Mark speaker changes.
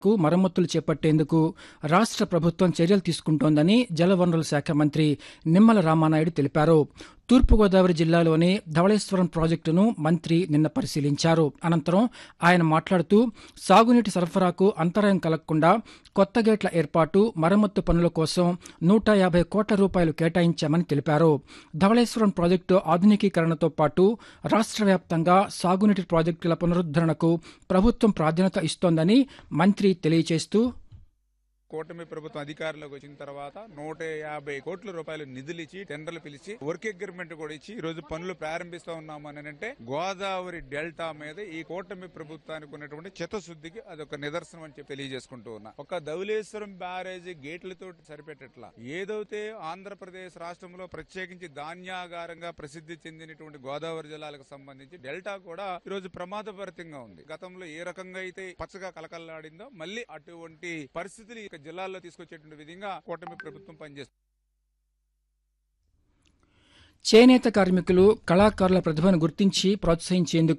Speaker 1: కు మరమ్మతులు చేపట్టేందుకు రాష్ట్ర ప్రభుత్వం చర్యలు తీసుకుంటోందని జలవనరుల శాఖ మంత్రి నిమ్మల రామానాయుడు తెలిపారు తూర్పుగోదావరి జిల్లాలోని ధవళేశ్వరం ప్రాజెక్టును మంత్రి నిన్న పరిశీలించారు అనంతరం ఆయన మాట్లాడుతూ సాగునీటి సరఫరాకు అంతరాయం కలగకుండా కొత్త గేట్ల ఏర్పాటు మరమ్మత్తు పనుల కోసం నూట యాభై కోట్ల రూపాయలు కేటాయించామని తెలిపారు ధవళేశ్వరం ప్రాజెక్టు ఆధునికీకరణతో పాటు రాష్ట్ర వ్యాప్తంగా సాగునీటి ప్రాజెక్టుల పునరుద్దరణకు ప్రభుత్వం ప్రాధాన్యత ఇస్తోందని మంత్రి తెలియజేస్తూ
Speaker 2: కూటమి ప్రభుత్వం అధికారంలోకి వచ్చిన తర్వాత నూట యాభై కోట్ల రూపాయలు నిధులు ఇచ్చి టెండర్లు పిలిచి వర్క్ అగ్రిమెంట్ కూడా ఇచ్చి ఈ రోజు పనులు ప్రారంభిస్తా ఉన్నాము అని అంటే గోదావరి డెల్టా మీద ఈ కూటమి ప్రభుత్వానికి ఉన్నటువంటి చిత్తశుద్ధికి అదొక నిదర్శనం అని చెప్పి తెలియజేసుకుంటూ ఉన్నా ఒక ధవలేశ్వరం బ్యారేజీ గేట్లతో సరిపెట్టట్లా ఏదైతే ఆంధ్రప్రదేశ్ రాష్ట్రంలో ప్రత్యేకించి ధాన్యాగారంగా ప్రసిద్ధి చెందినటువంటి గోదావరి జిల్లాలకు సంబంధించి డెల్టా కూడా ఈ రోజు ప్రమాదభరితంగా ఉంది గతంలో ఏ రకంగా అయితే పచ్చగా కలకల్లాడిందో మళ్ళీ అటువంటి పరిస్థితులు ఇక జిల్లాల్లో తీసుకొచ్చేటువంటి విధంగా కూటమి ప్రభుత్వం పనిచేస్తుంది
Speaker 1: చేనేత కార్మికులు కళాకారుల ప్రతిభను గుర్తించి ప్రోత్సహించేందుకు